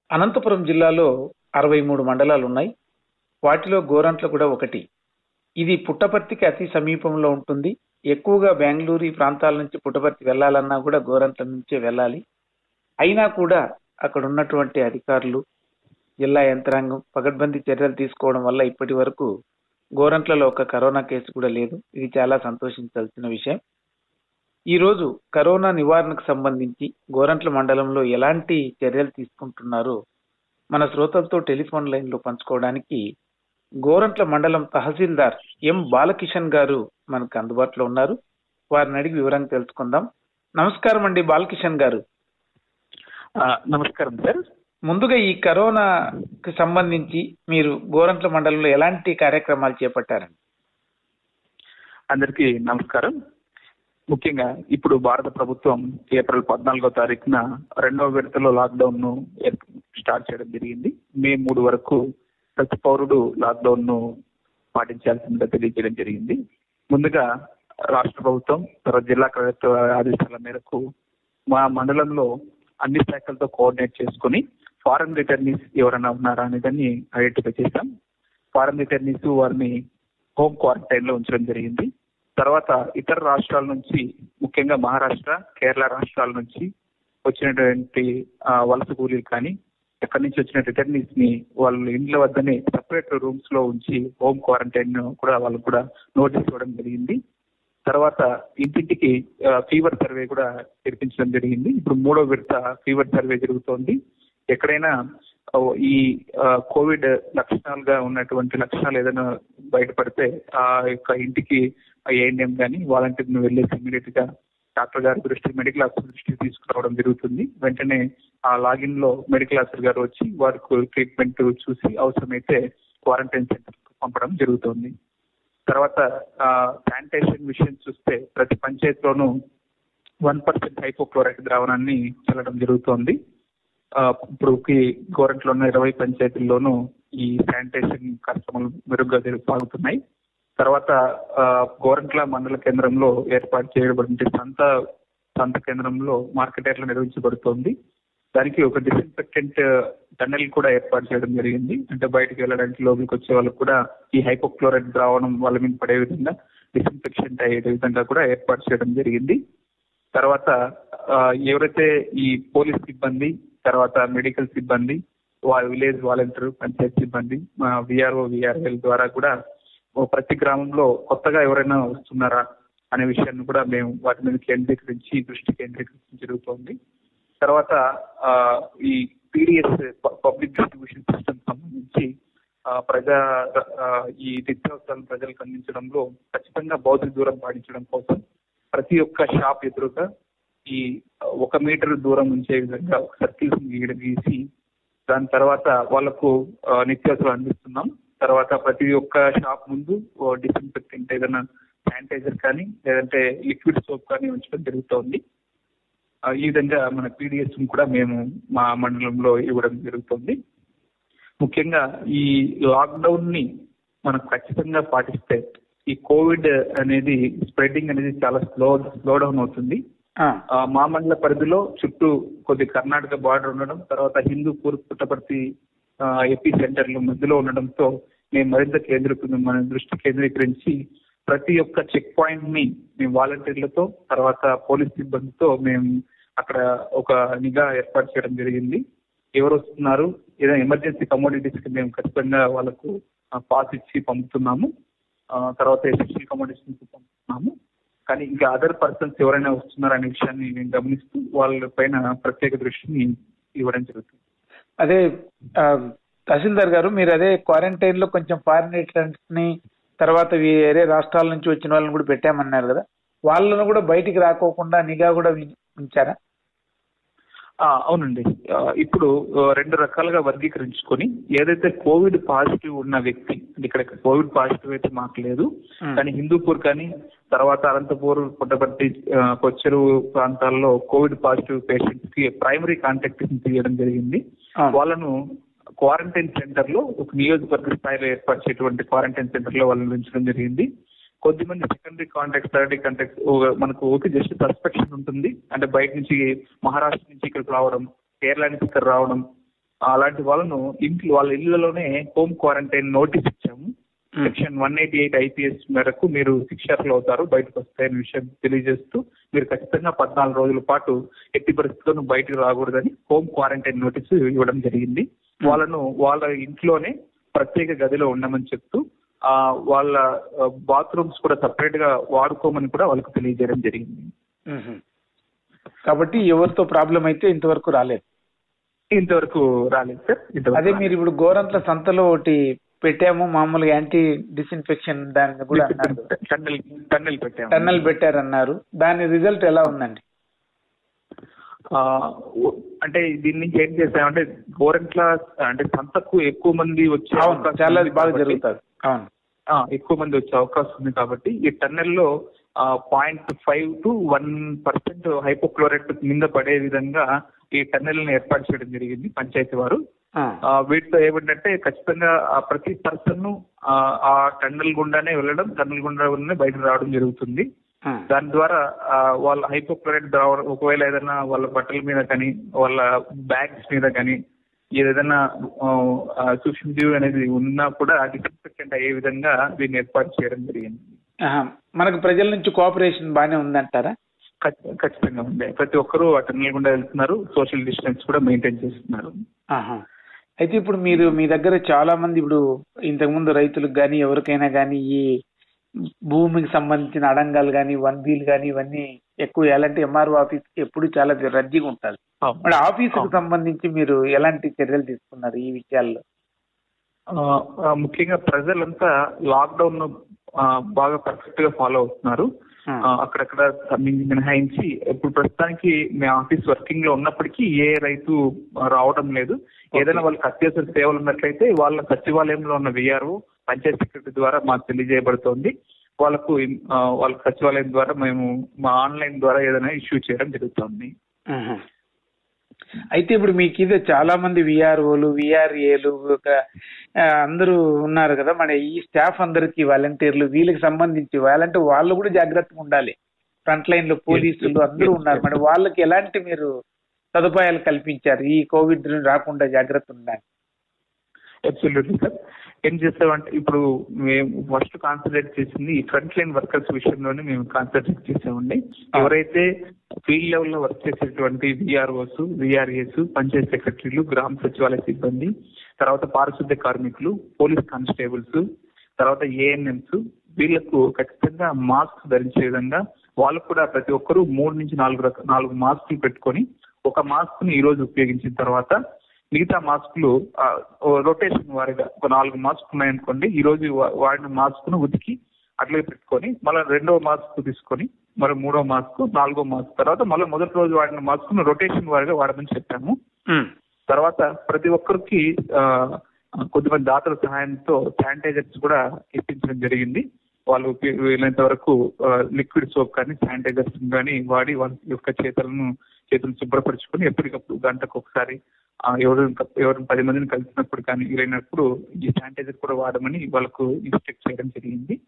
అనంతపురం జిల్లాలో అరవై మూడు మండలాలు ఉన్నాయి వాటిలో గోరంట్ల కూడా ఒకటి ఇది పుట్టపర్తికి అతి సమీపంలో ఉంటుంది ఎక్కువగా బెంగళూరు ఈ ప్రాంతాల నుంచి పుట్టపర్తి వెళ్ళాలన్నా కూడా గోరంట్ల నుంచే వెళ్ళాలి అయినా కూడా అక్కడ ఉన్నటువంటి అధికారులు జిల్లా యంత్రాంగం పగడ్బందీ చర్యలు తీసుకోవడం వల్ల ఇప్పటి వరకు గోరంట్లలో ఒక కరోనా కేసు కూడా లేదు ఇది చాలా సంతోషించాల్సిన విషయం ఈ రోజు కరోనా నివారణకు సంబంధించి గోరంట్ల మండలంలో ఎలాంటి చర్యలు తీసుకుంటున్నారో మన శ్రోతలతో టెలిఫోన్ లైన్ లో పంచుకోవడానికి గోరంట్ల మండలం తహసీల్దార్ ఎం బాలకిషన్ గారు మనకు అందుబాటులో ఉన్నారు వారిని అడిగి వివరంగా తెలుసుకుందాం నమస్కారం అండి బాలకిషన్ గారు ఆ, నమస్కారం సార్ ముందుగా ఈ కరోనాకి సంబంధించి మీరు గోరంట్ల మండలంలో ఎలాంటి కార్యక్రమాలు చేపట్టారండి అందరికీ నమస్కారం ముఖ్యంగా ఇప్పుడు భారత ప్రభుత్వం ఏప్రిల్ పద్నాలుగో తారీఖున రెండవ విడతలో లాక్డౌన్ ను ఏర్- స్టార్ట్ చేయడం జరిగింది మే మూడు వరకు ప్రతి పౌరుడు లాక్డౌన్ ను పాటించాల్సిందిగా తెలియజేయడం జరిగింది ముందుగా రాష్ట్ర ప్రభుత్వం తర్వాత జిల్లా కలెక్టర్ ఆదేశాల మేరకు మా మండలంలో అన్ని శాఖలతో కోఆర్డినేట్ చేసుకుని ఫారెన్ రిటర్నీస్ ఎవరైనా ఉన్నారా అనేదాన్ని ఐడెంటిఫై చేశాం ఫారెన్ రిటర్నీస్ వారిని హోమ్ క్వారంటైన్ లో ఉంచడం జరిగింది తర్వాత ఇతర రాష్ట్రాల నుంచి ముఖ్యంగా మహారాష్ట్ర కేరళ రాష్ట్రాల నుంచి వచ్చినటువంటి ఆ, వలస కూలీలు కానీ ఎక్కడి నుంచి వచ్చిన రిటర్నీస్ ని వాళ్ళ ఇండ్ల వద్దనే సపరేట్ రూమ్స్ లో ఉంచి హోమ్ క్వారంటైన్ కూడా వాళ్ళకు కూడా నోటీస్ ఇవ్వడం జరిగింది తర్వాత ఇంటింటికి ఫీవర్ సర్వే కూడా జరిపించడం జరిగింది ఇప్పుడు మూడో విడత ఫీవర్ సర్వే జరుగుతోంది ఎక్కడైనా ఆ, ఈ ఆ, కోవిడ్ లక్షణాలుగా ఉన్నటువంటి లక్షణాలు ఏదైనా బయటపడితే ఆ యొక్క ఇంటికి ఏఎన్ఎం కానీ వాలంటీర్ని వెళ్ళేసి ఇమీడియట్ గా డాక్టర్ గారి దృష్టి మెడికల్ ఆఫీసర్ దృష్టికి తీసుకురావడం జరుగుతుంది వెంటనే ఆ లాగిన్ లో మెడికల్ ఆఫీసర్ గారు వచ్చి వారికి ట్రీట్మెంట్ చూసి అవసరమైతే క్వారంటైన్ సెంటర్ పంపడం జరుగుతుంది తర్వాత శానిటేషన్ విషయం చూస్తే ప్రతి పంచాయతీలోనూ వన్ పర్సెంట్ హైపోక్లోరైడ్ ద్రావణాన్ని చల్లడం జరుగుతోంది ఆ, ఇప్పుడు గవర్నమెంట్ ఉన్న ఇరవై పంచాయతీల్లోనూ ఈ శానిటేషన్ కార్యక్రమాలు మెరుగ్గా జరుగు- సాగుతున్నాయి తర్వాత ఆ, గోరంట్ల మండల కేంద్రంలో ఏర్పాటు చేయబడిన సంత సంత కేంద్రంలో మార్కెట్ యార్డ్లో నిర్వహించబడుతోంది దానికి ఒక డిస్ఇన్ఫెక్టెంట్ టన్నెల్ కూడా ఏర్పాటు చేయడం జరిగింది అంటే బయటికి వెళ్ళడానికి లోపలికి వచ్చే వాళ్ళకి కూడా ఈ హైపోక్లోరైడ్ ద్రావణం వాళ్ళ మీద పడే విధంగా డిస్ఇన్ఫెక్షన్ అయ్యే విధంగా కూడా ఏర్పాటు చేయడం జరిగింది తర్వాత ఆ, ఎవరైతే ఈ పోలీస్ సిబ్బంది తర్వాత మెడికల్ సిబ్బంది వా- విలేజ్ వాలంటీర్ పంచాయత్ సిబ్బంది మా విఆర్ఓ విఆర్ఎల్ ద్వారా కూడా ఓ ప్రతి గ్రామంలో కొత్తగా ఎవరైనా వస్తున్నారా అనే విషయాన్ని కూడా మేము వాటి మీద కేంద్రీకరించి దృష్టి కేంద్రీకరించడం జరుగుతోంది తర్వాత ఆ, ఈ పీడిఎస్ పబ్లిక్ డిస్ట్రిబ్యూషన్ సిస్టమ్ సంబంధించి ఆ, ప్రజా ఆ, ఈ నిత్యావసరాలు ప్రజలకు అందించడంలో ఖచ్చితంగా భౌతిక దూరం పాటించడం కోసం ప్రతి ఒక్క షాప్ ఎదురుగా ఈ ఒక మీటర్ దూరం ఉంచే విధంగా ఒక సర్కిల్స్ గీయడం గీసి దాని తర్వాత వాళ్ళకు ఆ, నిత్యావసరాలు అందిస్తున్నాం తర్వాత ప్రతి ఒక్క షాప్ ముందు డిస్ఇన్ఫెక్టెంట్ ఏదైనా శానిటైజర్ కానీ లేదంటే లిక్విడ్ సోప్ కానీ ఉంచడం జరుగుతోంది ఆ, ఈ విధంగా మన పీడిఎస్ కూడా మేము మా మండలంలో ఇవ్వడం జరుగుతుంది ముఖ్యంగా ఈ లాక్డౌన్ ని మనం ఖచ్చితంగా పాటిస్తే ఈ కోవిడ్ అనేది స్ప్రెడ్డింగ్ అనేది చాలా స్లో స్లో డౌన్ అవుతుంది ఆ, ఆ, మా మండల పరిధిలో చుట్టూ కొద్ది కర్ణాటక బార్డర్ ఉండడం తర్వాత హిందూపూర్ పుట్టపర్తి ఎపీ సెంటర్ల మధ్యలో ఉండడంతో మేము మరింత కేంద్రీకృతం మన దృష్టి కేంద్రీకరించి ప్రతి ఒక్క చెక్ పాయింట్ ని మేము వాలంటీర్లతో తర్వాత పోలీస్ సిబ్బందితో మేము అక్కడ ఒక నిఘా ఏర్పాటు చేయడం జరిగింది ఎవరు వస్తున్నారు ఏదైనా ఎమర్జెన్సీ కమోడిటీస్ కి మేము ఖచ్చితంగా వాళ్ళకు పాస్ ఇచ్చి పంపుతున్నాము ఆ, తర్వాత ఎసెన్షియల్ కమోడిటీస్ పంపుతున్నాము కానీ ఇంకా అదర్ పర్సన్స్ ఎవరైనా వస్తున్నారా అనే విషయాన్ని నేను గమనిస్తూ వాళ్ళ పైన ప్రత్యేక దృష్టిని ఇవ్వడం జరుగుతుంది అదే ఆ, తహసీల్దార్ గారు మీరు అదే క్వారంటైన్ లో కొంచెం ఫారిన్ ని తర్వాత వేరే రాష్ట్రాల నుంచి వచ్చిన వాళ్ళని కూడా పెట్టామన్నారు కదా వాళ్ళను కూడా బయటికి రాకోకుండా నిఘా కూడా వి- ఉంచారా ఆ, అవునండి ఆ, ఇప్పుడు ఆ, రెండు రకాలుగా వర్గీకరించుకొని ఏదైతే కోవిడ్ పాజిటివ్ ఉన్న వ్యక్తి అంటే ఇక్కడ కోవిడ్ పాజిటివ్ అయితే మాకు లేదు Hmm. కానీ హిందూపూర్ కానీ తర్వాత అనంతపూర్ పుట్టపర్తి ఆ, కొచ్చెరు ప్రాంతాల్లో కోవిడ్ పాజిటివ్ పేషెంట్స్ కి ప్రైమరీ కాంటాక్ట్ తీయడం జరిగింది అవును. వాళ్ళను క్వారంటైన్ సెంటర్ లో ఒక నియోజకవర్గ స్థాయిలో ఏర్పాటు చేయటువంటి క్వారంటైన్ సెంటర్ లో వాళ్ళని ఉంచడం జరిగింది కొద్దిమంది సెకండరీ కాంటాక్ట్ థర్డరీ కాంటాక్ట్ మనకు ఓకే జస్ట్ సస్పెక్షన్ ఉంటుంది అంటే బయట నుంచి మహారాష్ట్ర నుంచి ఇక్కడికి రావడం కేరళ నుంచి ఇక్కడ రావడం అలాంటి వాళ్ళను ఇంట్లో వాళ్ళ ఇళ్లలోనే హోమ్ క్వారంటైన్ నోటీస్ ఇచ్చాము section one eighty eight IPS మేరకు మీరు శిక్షార్హులు అవుతారు బయటకు వస్తాయనే విషయం తెలియజేస్తూ మీరు ఖచ్చితంగా పద్నాలుగు రోజుల పాటు ఎట్టి పరిస్థితుల్లో బయటకు రాకూడదని హోమ్ క్వారంటైన్ నోటీసు ఇవ్వడం జరిగింది వాళ్ళను వాళ్ళ ఇంట్లోనే ప్రత్యేక గదిలో ఉండమని చెప్తూ ఆ వాళ్ళ బాత్రూమ్స్ కూడా సపరేట్ గా వాడుకోమని కూడా వాళ్ళకు తెలియజేయడం జరిగింది మ్మ్. కాబట్టి ఎవరితో ప్రాబ్లం అయితే ఇంతవరకు రాలేదు ఇంతవరకు రాలేదు సార్ ఇంతవరకు అదే మీరు ఇప్పుడు గోరంట్ల సంతలో ఒకటి పెట్టాము మామూలుగా యాంటీ డిస్ఇన్ఫెక్షన్ దాన్ని కూడా అన్నారు టన్నెల్ టన్నెల్ పెట్టాము టన్నల్ పెట్టారన్నారు దాని రిజల్ట్ ఎలా ఉందండి ఆ, ఓ- అంటే దీని నుంచి ఏం చేసామంటే గోరెంట్ల అంటే సంతకు ఎక్కువ మంది వచ్చే అవును అవకాశం చాలా ఉంది బాగా కాబట్టి- జరుగుతుంది అవును ఆ, ఎక్కువ మంది వచ్చే అవకాశం ఉంది కాబట్టి ఈ టన్నెల్లో point five two one percent hypochlorite మీద పడే విధంగా ఈ టన్నెల్ని ఏర్పాటు చేయడం జరిగింది పంచాయతీ వారు ఆ, ఆ, వీటితో ఏమిటంటే ఖచ్చితంగా ఆ ప్రతి పర్సన్ ఆ టన్నెల్ గుండానే వెళ్ళడం టన్నెల్ గుండా బయటకు రావడం జరుగుతుంది ఆ, దాని ద్వారా ఆ, వాళ్ళ హైపోక్లోరైడ్ ద్రావణం ఒకవేళ ఏదైనా వాళ్ళ బట్టల మీద కానీ వాళ్ళ బ్యాగ్స్ మీద కానీ ఏదైనా ఆ, ఆ, సూక్ష్మజీవి అనేది ఉన్నా కూడా డిస్ఇన్ఫెక్టెంట్ అయ్యే విధంగా దీన్ని ఏర్పాటు చేయడం జరిగింది ఆహా. మనకు ప్రజల నుంచి కోఆపరేషన్ బాగానే ఉందంటారా ఖచ్- ఖచ్చితంగా ఉంది ప్రతి ఒక్కరూ ఆ టన్నెల్ గుండా వెళ్తున్నారు సోషల్ డిస్టెన్స్ కూడా మెయింటైన్ చేస్తున్నారు ఆహా. అయితే ఇప్పుడు మీరు మీ దగ్గర చాలా మంది ఇప్పుడు ఇంతకుముందు రైతులకు కానీ ఎవరికైనా కానీ ఈ భూమికి సంబంధించిన అడంగాలు కానీ వన్ బీలు కానీ ఇవన్నీ ఎక్కువ ఎలాంటి ఎంఆర్ఓ ఆఫీస్ ఎప్పుడు చాలా రద్దీగా ఉంటుంది అవును. మరి ఆఫీసుకు అవును. సంబంధించి మీరు ఎలాంటి చర్యలు తీసుకున్నారు ఈ విషయాల్లో ఆ, ఆ, ముఖ్యంగా ప్రజలంతా లాక్డౌన్ ను ఆ, బాగా పర్ఫెక్ట్ గా ఫాలో అవుతున్నారు ఆ. ఆ, అక్కడక్కడ మిన- మినహాయించి ఇప్పుడు ప్రస్తుతానికి మేము ఆఫీస్ వర్కింగ్ లో ఉన్నప్పటికీ ఏ రైతు రావడం లేదు ఏదైనా వాళ్ళకి అత్యవసర సేవలు ఉన్నట్లయితే వాళ్ళ సచివాలయంలో ఉన్న విఆర్ఓ పంచాయత్ సెక్రటరీ ద్వారా మాకు తెలియజేయబడుతోంది వాళ్ళకు ఆ, వాళ్ళ సచివాలయం ద్వారా మేము మా ఆన్లైన్ ద్వారా ఏదైనా ఇష్యూ చేయడం జరుగుతుంది ఆహా. అయితే ఇప్పుడు మీకు ఇదే చాలా మంది విఆర్ఓలు విఆర్ఏలు అందరూ ఉన్నారు కదా మన ఈ స్టాఫ్ అందరికి వాలంటీర్లు వీళ్ళకి సంబంధించి వాళ్ళంటే వాళ్ళు కూడా జాగ్రత్తగా ఉండాలి ఫ్రంట్ లైన్ లో పోలీసులు yes, అందరూ yes, ఉన్నారు yes. మరి వాళ్ళకి ఎలాంటి మీరు సదుపాయాలు కల్పించారు ఈ కోవిడ్ రాకుండా జాగ్రత్త ఉండాలి అబ్సల్యూట్లీ సార్ ఏం చేస్తామంటే ఇప్పుడు మేము ఫస్ట్ కాన్సన్ట్రేట్ చేసింది ఈ ఫ్రంట్ లైన్ వర్కర్స్ విషయంలోనే మేము కాన్సన్ట్రేట్ చేసామండి ఎవరైతే ఫీల్డ్ లెవెల్లో వర్క్ చేసేటువంటి విఆర్ఓస్ విఆర్ఏస్ పంచాయత్ సెక్రటరీలు గ్రామ సచివాలయ సిబ్బంది తర్వాత పారిశుద్ధ్య కార్మికులు పోలీస్ కానిస్టేబుల్స్ తర్వాత ఏఎన్ఎంస్ వీళ్ళకు ఖచ్చితంగా మాస్క్ ధరించే విధంగా వాళ్ళకు కూడా ప్రతి ఒక్కరూ మూడు నుంచి నాలుగు రక నాలుగు మాస్కులు పెట్టుకొని ఒక మాస్క్ ని ఈ రోజు ఉపయోగించిన తర్వాత మిగతా మాస్కులు రొటేషన్ వారిగా ఒక నాలుగు మాస్క్ ఉన్నాయనుకోండి ఈ రోజు వా- వాడిన మాస్క్ ను ఉతికి అట్లే పెట్టుకొని మళ్ళీ రెండో మాస్క్ తీసుకొని మరి మూడో మాస్క్ నాలుగో మాస్క్ తర్వాత మళ్ళీ మొదటి రోజు వాడిన మాస్క్ ను రొటేషన్ వారిగా వాడమని చెప్పాము తర్వాత ప్రతి ఒక్కరికి ఆ, కొద్దిమంది దాతల సహాయంతో శానిటైజర్స్ కూడా ఇప్పించడం జరిగింది వాళ్ళు ఉపయోగ- వీలైనంత వరకు లిక్విడ్ సోప్ కానీ శానిటైజర్స్ కానీ వాడి వాళ్ళ యొక్క చేతులను చేతులు శుభ్రపరచుకొని ఎప్పటికప్పుడు గంటకు ఒకసారి ఆ, ఎవరు ఎవరు పది మందిని కలిసినప్పుడు కానీ వీలైనప్పుడు ఈ శానిటైజర్ కూడా వాడమని వాళ్ళకు ఇన్స్ట్రక్ట్ చేయడం జరిగింది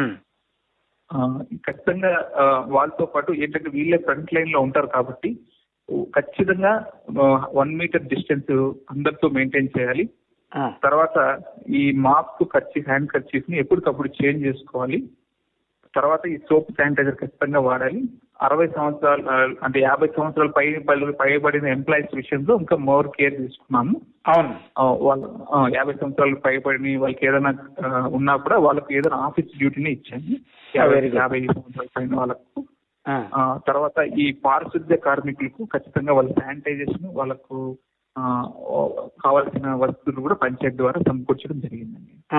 ఆ, ఖచ్చితంగా ఆ, వాళ్ళతో పాటు ఏంటంటే వీళ్ళే ఫ్రంట్ లైన్ లో ఉంటారు కాబట్టి ఖచ్చితంగా వన్ మీటర్ డిస్టెన్స్ అందరితో మెయింటైన్ చేయాలి తర్వాత ఈ మాస్క్ ఖర్చు హ్యాండ్ కర్చీఫ్ ని ఎప్పటికప్పుడు చేంజ్ చేసుకోవాలి తర్వాత ఈ సోప్ శానిటైజర్ ఖచ్చితంగా వాడాలి అరవై సంవత్సరాలు ఆ, అంటే యాభై సంవత్సరాల పై పై- పైబడిన ఎంప్లాయీస్ విషయంలో ఇంకా మోర్ కేర్ తీసుకున్నాము అవును ఆ, వాళ్ళు ఆ, యాభై సంవత్సరాలు పైబడి వాళ్ళకి ఏదైనా ఆ, ఉన్నా కూడా వాళ్ళకి ఏదైనా ఆఫీస్ డ్యూటీని ఇచ్చాము యాభై very good. యాభై సంవత్సరాల పైన వాళ్ళకు ఆ. ఆ, తర్వాత ఈ పారిశుద్ధ్య కార్మికులకు ఖచ్చితంగా వాళ్ళ శానిటైజేషన్ వాళ్ళకు ఆ, ఓ, కావాల్సిన వస్తువులు కూడా పంచాయతీ ద్వారా సమకూర్చడం జరిగిందండి ఆ.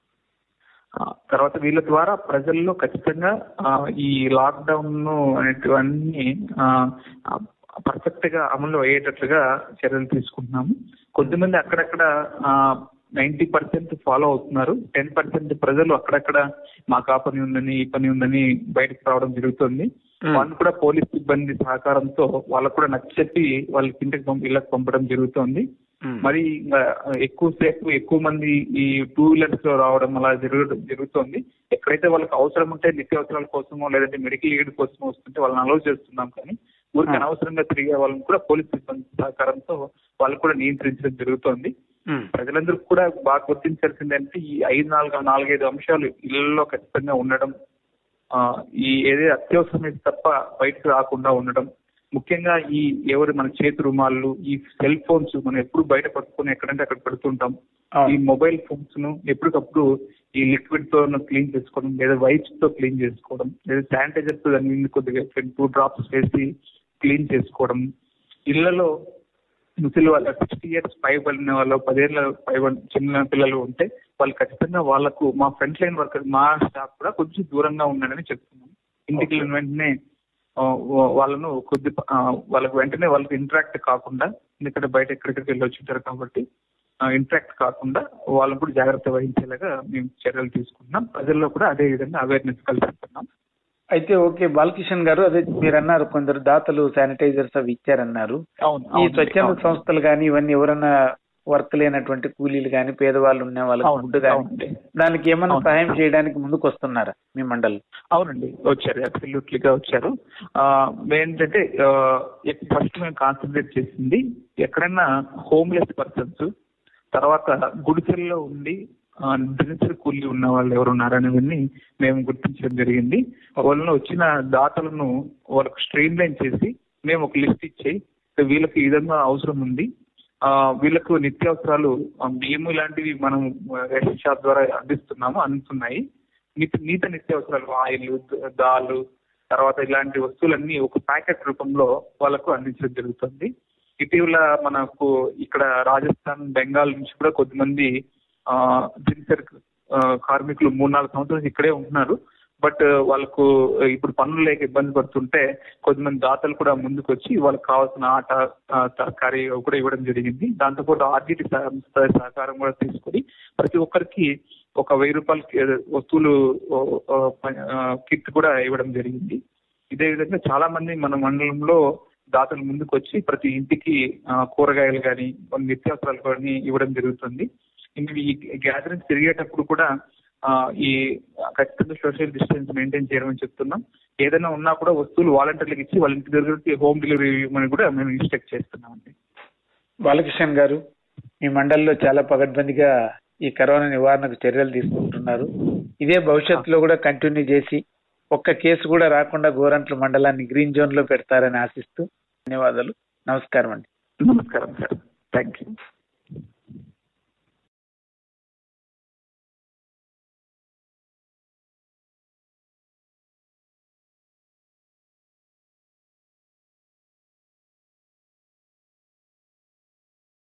ఆ, తర్వాత వీళ్ళ ద్వారా ప్రజల్లో ఖచ్చితంగా ఆ, ఈ లాక్డౌన్ అనేటివన్నీ పర్ఫెక్ట్ గా అమలు అయ్యేటట్లుగా చర్యలు తీసుకుంటున్నాము కొద్దిమంది అక్కడక్కడ నైన్టీ పర్సెంట్ ఫాలో అవుతున్నారు టెన్ పర్సెంట్ ప్రజలు అక్కడక్కడ మాకు ఆ పని ఉందని ఈ పని ఉందని బయటకు రావడం జరుగుతుంది Hmm. వాళ్ళు కూడా పోలీస్ సిబ్బంది సహకారంతో వాళ్ళకు కూడా నచ్చచెప్పి వాళ్ళకి ఇంటికి పంప ఇళ్ళకి పంపడం జరుగుతోంది ఉమ్. మరి ఇంకా ఎక్కువసేపు ఎక్కువ మంది ఈ టూ వీలర్స్ లో రావడం అలా జరగడం జరుగుతోంది ఎక్కడైతే వాళ్ళకి అవసరం ఉంటే నిత్యావసరాల కోసమో లేదంటే మెడికల్ ఎయిడ్ కోసమో వస్తుంటే వాళ్ళని అలౌ చేస్తున్నాం కానీ ఊరికి ఆ. అనవసరంగా తిరిగే వాళ్ళని కూడా పోలీస్ సిబ్బంది సహకారంతో వాళ్ళు కూడా నియంత్రించడం జరుగుతోంది ఉమ్, ప్రజలందరూ కూడా బాగా గుర్తించాల్సింది అంటే ఈ ఐదు నాలుగు నాలుగైదు అంశాలు ఇళ్లలో ఖచ్చితంగా ఉండడం ఆ, ఈ ఏదే అత్యవసరమైతే తప్ప బయటకు రాకుండా ఉండడం ముఖ్యంగా ఈ ఎవరు మన చేతి రుమాళ్ళు ఈ సెల్ ఫోన్స్ మనం ఎప్పుడు బయట పట్టుకొని ఎక్కడంటే అక్కడ పెడుతుంటాం ఈ అవును మొబైల్ ఫోన్స్ ను ఎప్పటికప్పుడు ఈ లిక్విడ్ తో క్లీన్ చేసుకోవడం లేదా వైప్స్ తో క్లీన్ చేసుకోవడం లేదా శానిటైజర్ తో దాని మీద కొద్దిగా టూ డ్రాప్స్ వేసి క్లీన్ చేసుకోవడం ఇళ్లలో ముసలి వాళ్ళ సిక్స్టీ ఇయర్స్ పైబడిన వాళ్ళు పదేళ్ళ పైబడి చిన్న పిల్లలు ఉంటే వాళ్ళు ఖచ్చితంగా వాళ్ళకు మా ఫ్రంట్ లైన్ వర్కర్ మా స్టాఫ్ కూడా కొంచెం దూరంగా ఉన్నాడని చెప్తున్నాం ఇంటికి వెళ్ళిన వెంటనే ఆ, వా- వాళ్ళను కొద్ది ఆ, వాళ్ళకు వెంటనే వాళ్ళకి ఇంటరాక్ట్ కాకుండా ఎందుకంటే బయట ఎక్కడికి వెళ్ళి వచ్చింటారు కాబట్టి ఇంటరాక్ట్ కాకుండా వాళ్ళని కూడా జాగ్రత్త వహించేలాగా మేము చర్యలు తీసుకుంటున్నాం ప్రజల్లో కూడా అదే విధంగా అవేర్నెస్ కల్పిస్తున్నాం అయితే ఓకే బాలకిషన్ గారు అదే మీరు అన్నారు కొందరు దాతలు శానిటైజర్స్ అవి ఇచ్చారన్నారు అవును ఈ అవును, స్వచ్ఛంద అవును. సంస్థలు కానీ ఇవన్నీ ఎవరన్నా వర్క్ లేనటువంటి కూలీలు కానీ పేదవాళ్ళు ఉన్న వాళ్ళకి అవును, ఫుడ్ కానీ అవునండి. దానికి ఏమన్నా అవును. సహాయం చేయడానికి ముందుకు వస్తున్నారా మీ మండలి అవునండి వచ్చారు అబ్సల్యూట్లీ గా వచ్చారు ఆ, ఏంటంటే ఫస్ట్ మేము కాన్సన్ట్రేట్ చేసింది ఎక్కడైనా హోమ్లెస్ పర్సన్స్ తర్వాత గుడిసెల్లో ఉండి ఆ, దినసరి కూలీ ఉన్న వాళ్ళు ఎవరు ఉన్నారనేవన్నీ మేము గుర్తించడం జరిగింది వాళ్ళలో వచ్చిన దాతలను వాళ్ళకు స్ట్రీమ్ లైన్ చేసి మేము ఒక లిస్ట్ ఇచ్చి వీళ్ళకి ఈ విధంగా అవసరం ఉంది ఆ వీళ్ళకు నిత్యావసరాలు ఆ, బియ్యము ఇలాంటివి మనం రేషన్ షాప్ ద్వారా అందిస్తున్నాము అందుతున్నాయి నిత్య నీత నిత్యావసరాలు ఆయిల్ దాలు తర్వాత ఇలాంటి వస్తువులన్నీ ఒక ప్యాకెట్ రూపంలో వాళ్ళకు అందించడం జరుగుతుంది ఇటీవల మనకు ఇక్కడ రాజస్థాన్ బెంగాల్ నుంచి కూడా కొద్దిమంది ఆ దినసరి ఆ, కార్మికులు మూడు నాలుగు సంవత్సరాలు ఇక్కడే ఉంటున్నారు బట్ వాళ్ళకు ఇప్పుడు పనులు లేక ఇబ్బంది పడుతుంటే కొద్దిమంది దాతలు కూడా ముందుకు వచ్చి వాళ్ళకి కావాల్సిన ఆట ఆ, తరకారీ అవి కూడా ఇవ్వడం జరిగింది దాంతోపాటు ఆర్జిటి సంస్థ సహకారం కూడా తీసుకొని ప్రతి ఒక్కరికి ఒక వెయ్యి రూపాయలకి ఏదో వస్తువులు కిట్ కూడా ఇవ్వడం జరిగింది ఇదే విధంగా చాలా మంది మన మండలంలో దాతలు ముందుకు వచ్చి ప్రతి ఇంటికి ఆ, కూరగాయలు కానీ కొన్ని నిత్యావసరాలు కానీ ఇవ్వడం జరుగుతుంది ఇవి ఈ గ్యాదరింగ్స్ తిరిగేటప్పుడు కూడా ఆ, ఈ ఖచ్చితంగా సోషల్ డిస్టెన్స్ మెయింటైన్ చేయమని చెప్తున్నాం ఏదైనా ఉన్నా కూడా వస్తువులు వాలంటీర్లకు ఇచ్చి వాళ్ళ ఇంటి దగ్గరికి హోమ్ డెలివరీ ఇవ్వమని కూడా మేము ఇన్స్ట్రక్ట్ చేస్తున్నాం అండి బాలకిషన్ గారు మీ మండలిలో చాలా పగడ్బందీగా ఈ కరోనా నివారణకు చర్యలు తీసుకుంటున్నారు ఇదే భవిష్యత్తులో కూడా కంటిన్యూ చేసి ఒక్క కేసు కూడా రాకుండా గోరంట్ల మండలాన్ని గ్రీన్ జోన్ లో పెడతారని ఆశిస్తూ ధన్యవాదాలు నమస్కారం అండి నమస్కారం సార్ థ్యాంక్ యూ